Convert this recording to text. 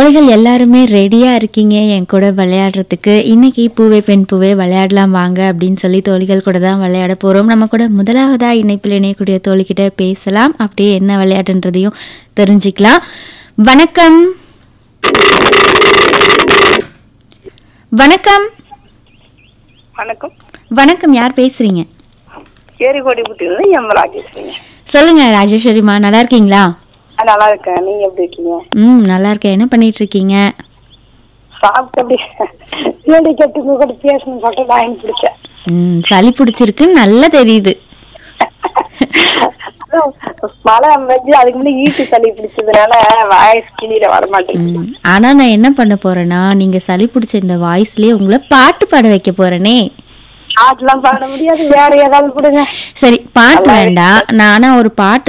தோழிகள் எல்லாருமே ரெடியா இருக்கீங்க என் கூட விளையாடுறதுக்கு இன்னைக்கு பூவே பெண் பூவே விளையாடலாம் வாங்க அப்படின்னு சொல்லி தோழிகள் கூட தான் விளையாட போறோம் நம்ம கூட முதலாவதா இணைப்பில் இணையக்கூடிய தோழிகிட்ட பேசலாம் அப்படியே என்ன விளையாட்டுன்றதையும் தெரிஞ்சுக்கலாம் வணக்கம் வணக்கம் வணக்கம் வணக்கம் யார் பேசுறீங்க ஏரிகோடி புத்தியிலிருந்து எம் ராஜேஸ்வரிங்க சொல்லுங்க ராஜேஸ்வரிமா நல்லா இருக்கீங்களா ஆ, நல்லா இருக்கேன் நீங்க எப்படி இருக்கீங்க ம் நல்லா இருக்கேன் என்ன பண்ணிட்டு இருக்கீங்க சாப்பிட்டு அப்படி ஏடி கட்டி உங்க கூட பேசணும்னு சொல்லிட்டு லைன் பிடிச்சேன் ம் சளி பிடிச்சிருக்குன்னு நல்லா தெரியுது அதான் மழை அமைஞ்சு அதுக்கு முன்னாடி ஈட்டு சளி பிடிச்சதுனால வாய்ஸ் கிளியில வர மாட்டேங்குது ம், ஆனா நான் என்ன பண்ண போறேன்னா நீங்க சளி பிடிச்ச இந்த வாய்ஸ்லயே உங்களை பாட்டு பாட வைக்க போறேனே பாட்டுலாம் பாட முடியாது வேற ஏதாவது கொடுங்க சரி பாட்டு வேண்டாம் நான் ஆனா ஒரு பாட்டு